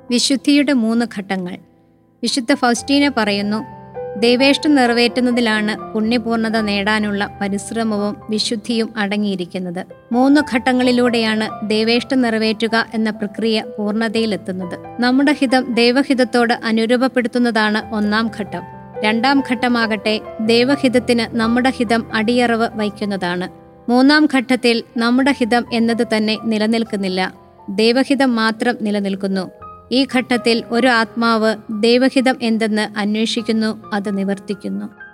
വിശുദ്ധിയുടെ മൂന്ന് ഘട്ടങ്ങൾ വിശുദ്ധ ഫൗസ്റ്റീന പറയുന്നു ദൈവേഷ്ടം നിറവേറ്റുന്നതിലാണ് പുണ്യപൂർണത നേടാനുള്ള പരിശ്രമവും വിശുദ്ധിയും അടങ്ങിയിരിക്കുന്നത് മൂന്ന് ഘട്ടങ്ങളിലൂടെയാണ് ദൈവേഷ്ടം നിറവേറ്റുക എന്ന പ്രക്രിയ പൂർണ്ണതയിലെത്തുന്നത് നമ്മുടെ ഹിതം ദൈവഹിതത്തോട് അനുരൂപപ്പെടുത്തുന്നതാണ് ഒന്നാം ഘട്ടം രണ്ടാം ഘട്ടമാകട്ടെ ദൈവഹിതത്തിന് നമ്മുടെ ഹിതം അടിയറവ് വയ്ക്കുന്നതാണ് മൂന്നാം ഘട്ടത്തിൽ നമ്മുടെ ഹിതം എന്നത് തന്നെ നിലനിൽക്കുന്നില്ല ദൈവഹിതം മാത്രം നിലനിൽക്കുന്നു ഈ ഘട്ടത്തിൽ ഒരു ആത്മാവ് ദൈവഹിതം എന്തെന്ന് അന്വേഷിക്കുന്നു അത് നിവർത്തിക്കുന്നു